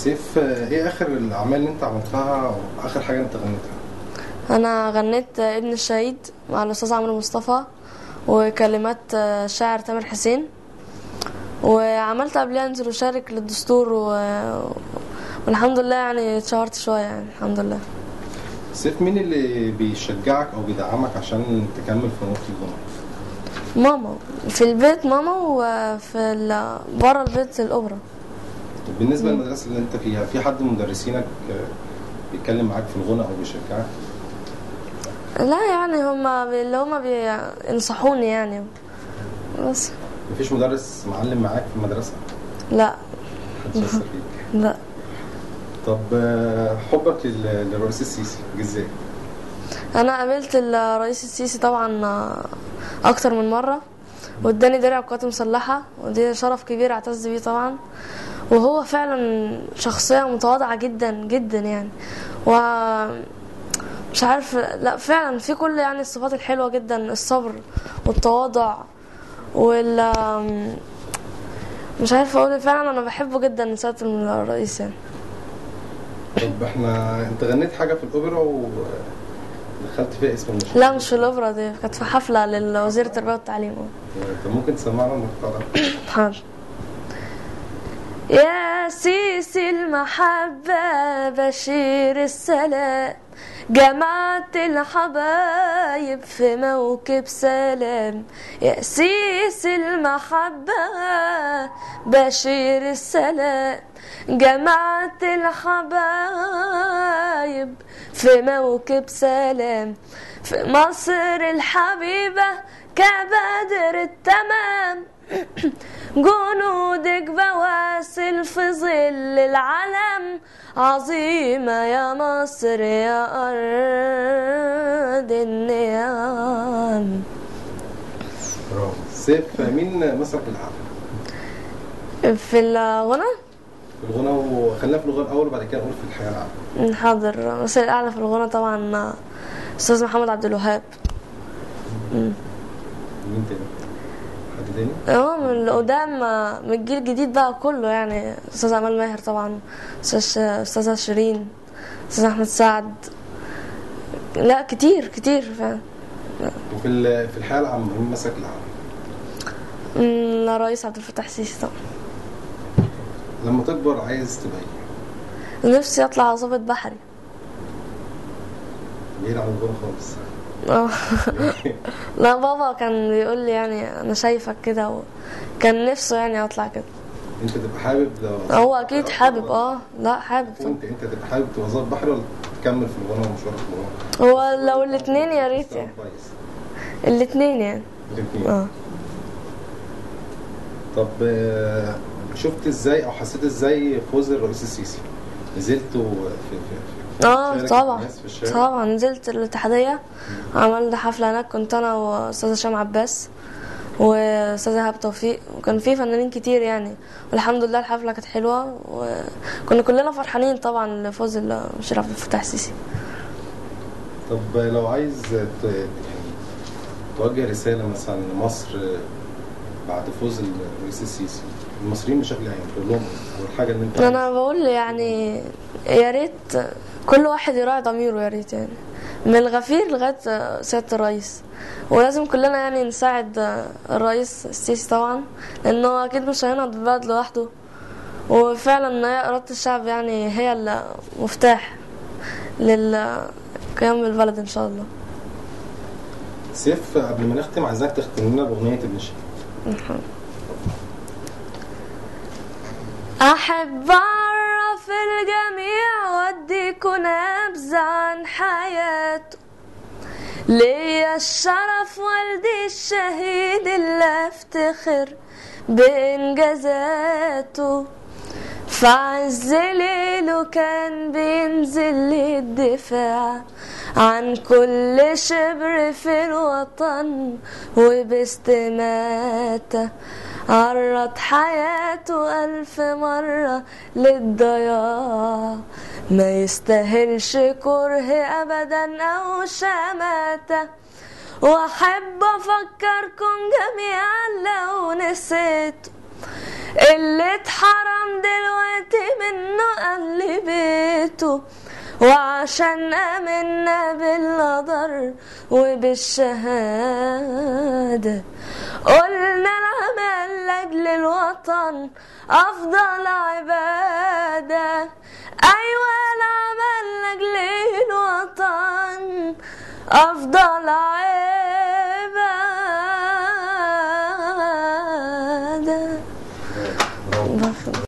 سيف آه، ايه اخر الاعمال اللي انت عملتها او اخر حاجه انت غنيتها انا غنيت ابن الشهيد مع الاستاذ عمرو مصطفى وكلمات الشاعر تامر حسين وعملت قبلها انزل وشارك للدستور و... والحمد لله يعني اتشهرت شويه يعني الحمد لله سيف مين اللي بيشجعك او بيدعمك عشان تكمل في نقطه الغنى ماما في البيت ماما وفي ال... بره البيت الاوبرا طب بالنسبه للمدرسه اللي انت فيها في حد من مدرسينك آه، بيتكلم معاك في الغنى او بيشجعك لا يعني هما بي- اللي هما بينصحوني يعني بس مفيش مدرس معلم معاك في المدرسه لا محدش اثر فيك لا طب آه، حبك لل- للرئيس السيسي جه ازاي انا قابلت الرئيس السيسي طبعا اكتر من مره واداني درع قوات مسلحه ودي شرف كبير اعتز بيه طبعا وهو فعلا شخصيه متواضعه جدا جدا يعني و مش عارف لا فعلا في كل يعني الصفات الحلوه جدا الصبر والتواضع وال مش عارفه اقول إيه، فعلا انا بحبه جدا سياده الرئيس يعني طب احنا انت غنيت حاجه في الاوبرا ودخلت فيها اسم المشهور لا مش في الاوبرا دي كانت في حفله للوزير التربيه والتعليم طب ممكن تسمعنا المقطع ده حاضر يا سيسي المحبة بشير السلام جمعت الحبايب في موكب سلام يا سيسي المحبة بشير السلام جمعت الحبايب في موكب سلام في مصر الحبيبة كبدر التمام جنودك بواسل في ظل العلم عظيمة يا مصر يا أرض النعم برافو سيف مين مسك العقل في الغنى في الغنى وخلينا في الغنى الاول وبعد كده نقول في الحياه العامه حاضر مثل الأعلى في الغنى طبعا أستاذ محمد عبد الوهاب مين تاني حد تاني اه من القدام من الجيل الجديد بقى كله يعني استاذ امال ماهر طبعا استاذ استاذه شيرين استاذ احمد سعد لا كتير كتير فعلا وفي ال- في الحياه العامه مين مسك العقل أمم، الرئيس عبد الفتاح السيسي طبعا لما تكبر عايز تبقى ايه نفسي اطلع ضابط بحري بعيد عن الغنى خالص اه لا بابا كان بيقول لي يعني انا شايفك كده وكان نفسه يعني اطلع كده انت تبقى حابب لو هو اكيد حابب اه لا حابب طبعا وانت انت تبقى حابب تبقى ظابط بحري ولا تكمل في الغنى ومشوارك في الغنى هو لو الاتنين يا ريت يعني كويس الاتنين يعني الاثنين اه طب آه، شفت ازاي او حسيت ازاي فوز الرئيس السيسي نزلتوا في في في اه شارك طبعا الناس في الشارع؟ طبعا نزلت الاتحادية عملنا حفلة هناك كنت انا واستاذ هشام عباس واستاذ ايهاب توفيق وكان في فنانين كتير يعني والحمد لله الحفلة كانت حلوة وكنا كلنا فرحانين طبعا لفوز المشير عبد الفتاح السيسي طب لو عايز ت- يعني توجه رسالة مثلا لمصر بعد فوز الرئيس السيسي المصريين بشكل عام تقول لهم والحاجة اللي انت انا بقول يعني يا ريت كل واحد يراعي ضميره يا ريت يعني من الغفير لغايه سياده الرئيس ولازم كلنا يعني نساعد الرئيس السيسي طبعا لانه اكيد مش هينهض البلد لوحده وفعلا هي اراده الشعب يعني هي المفتاح للقيام بالبلد ان شاء الله سيف قبل ما نختم عايزاك تختم لنا بأغنية ابن الشيخ أحب أعرف الجميع وأديكوا نبذة عن حياته ليا الشرف والدي الشهيد اللي افتخر بإنجازاته في عز ليله كان بينزل للدفاع عن كل شبر في الوطن وباستماتة عرض حياته ألف مرة للضياع ما يستاهلش كره أبدا أو شماتة وأحب أفكركم جميعا لو نسيت اللي اتحرم دلوقتي منه عملته وعشان آمنا بالقدر وبالشهادة قلنا العمل لأجل الوطن أفضل عبادة أيوة العمل لأجل الوطن أفضل عبادة برافو